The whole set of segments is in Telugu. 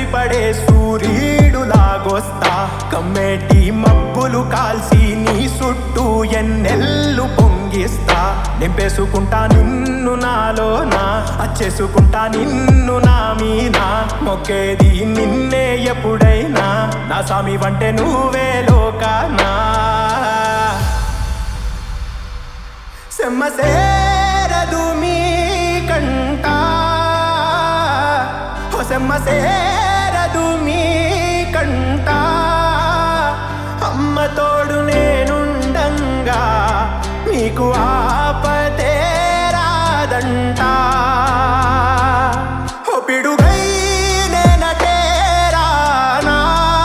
మెరిసిపడే సూర్యుడు లాగొస్తా కమ్మేటి మబ్బులు కాల్సి నీ చుట్టూ ఎన్నెల్లు పొంగిస్తా నింపేసుకుంటా నిన్ను నాలోనా అచ్చేసుకుంటా నిన్ను నా మీనా మొక్కేది నిన్నే ఎప్పుడైనా నా స్వామి వంటే నువ్వే లోకానా సెమ్మ సేరదు మీ కంట ఓ సెమ్మ సేరదు మీ కంట అమ్మ తోడు నేనుండంగా మీకు ఆపతే రాదంట ఓ పిడుగై నేనటేరానా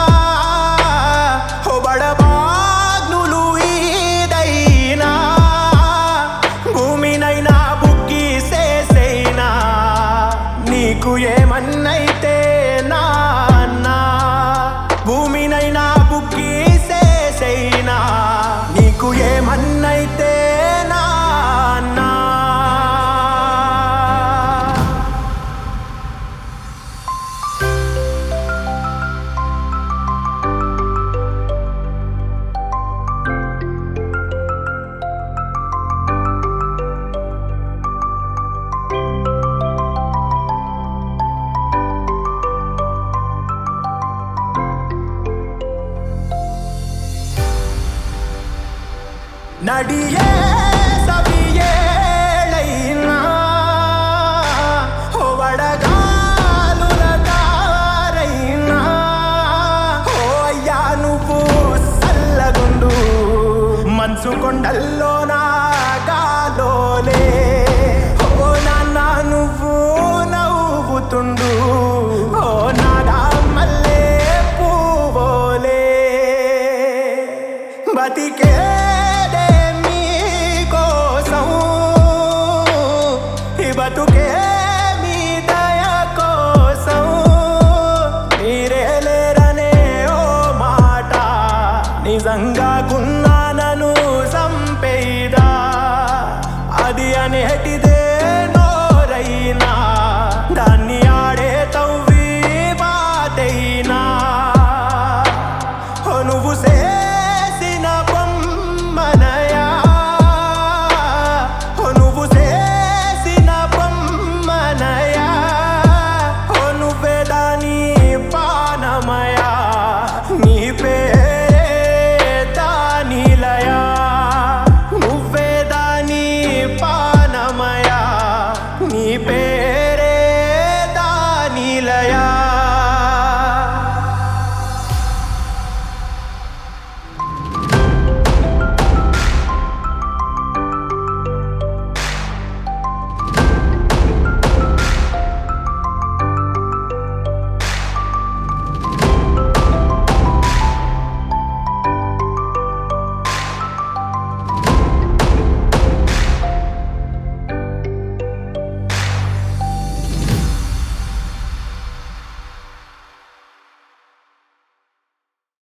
ఓ బడబాగ్నులు ఈదైనా భూమినైనా బుక్కి సేసైనా నీకు ఏమన్నైతే నాన్నా భూమినైనా బుక్కి సేసైనా నీకు ఏమన్నైతే నాన్నా నడియే సవియేళైనా ఓ వడగాలుల దారైనా ఓ అయ్యా నువ్వు సల్లగుండు మనసు కొండల్లో నా గాలోలే ఓ నాన్న నువ్వు నవ్వుతుండు ఓ నాగా మల్లే పువ్వులే బతికేదే మీకోసం ఈ బతుకే మీ దయ కోసం మీరే లేరనే ఓ మాట నిజంగా గున్నానను సంపేదా అది అనేటిదే